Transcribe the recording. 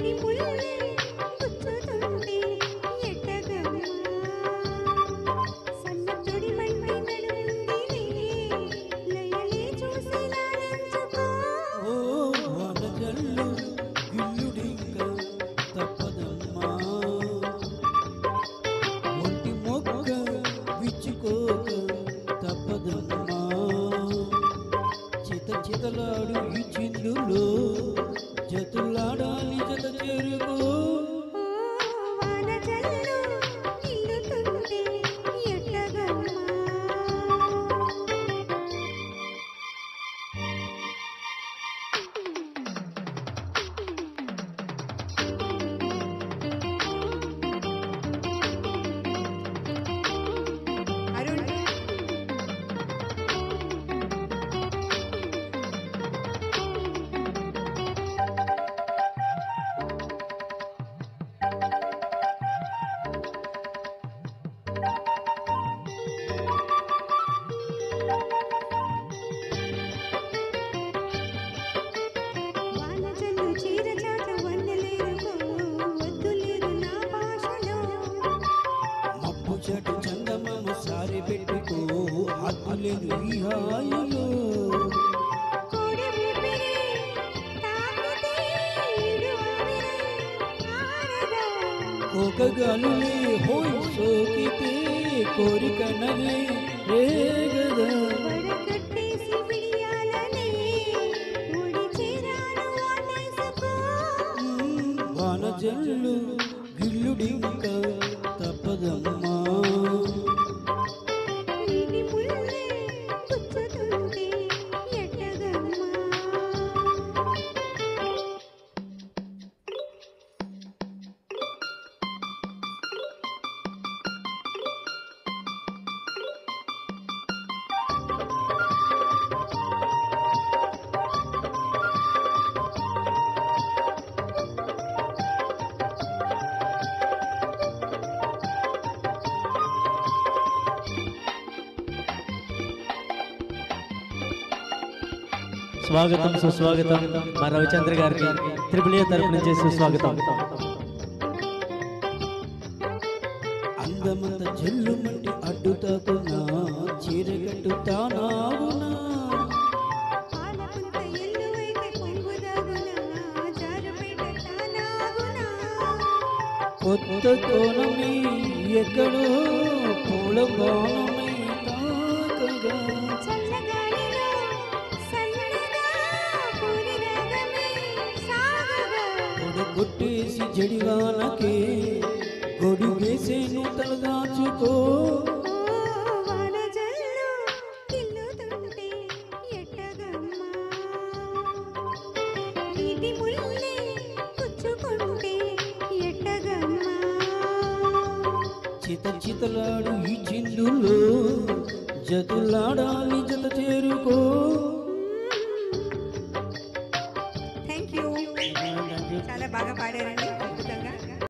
నీటి ముల్లే గుచ్చుతుంటే ఎట్టగమ్మా సన్న తొడి వంటి నడుముందిలే లయలే చూసి లాలించుకో ఓ వనజల్లు గిల్లుడింక తప్పదమ్మా ఒంటి మొక్క విచ్చుకోక తప్పదమ్మా చిత చితలాడు ఈ చిందులో జతులాడాలి జత చేరుకో ఓ వాన జల్లు నిల్లుతుంటే ఎట్టగమ్మా అరుణ్ వాన జల్లు చీర చాట వన్నెలేరుకో వద్దులేదు నా భాషలో మబ్బు చెట్టు చందమామ సారి పెట్టుకో హద్దులేదు ఈ హాయిలో కోడి ఊపిరి తాకితే ఈడు ఆవిరై ఆరగా ఒక గనులే హోయ్ సోకితే కోరిక నలే రేగదా వడగట్టేసి విడియాలనే ఒడి చేరాను వాటేసుకో వాన జల్లు గిల్లుడింక తప్పదమ్మా నీటి ముల్లే గుచ్చుతుంటే ఎట్టగమ్మా స్వాగతం సుస్వాగతం మా రవిచంద్ర గారికి త్రిపుల్ ఏ తరపు నుంచి సుస్వాగతం అందమంత జల్లు మంటి అడ్డుతాకున్నా చీరగట్టు తానాగునా పాలపుంత ఎల్లువైతే పొంగుదాగునా జారుపేట తానాగునా కొత్త కోణమే ఎక్కడో పూల బాణమై తాకగా చల్లగాలిలో సన్నగా పూరి రాగమే సాగగా కొట్టేసి జడివానకే గొడుగేసేను తలదాచుకో ఓ వాన జల్లు కిల్లుతుంటే ఎట్టగమ్మా నీటి ముల్లే గుచ్చుకుంటే ఎట్టగమ్మా చిత చితలాడు ఈ చిందులో జతులాడాలి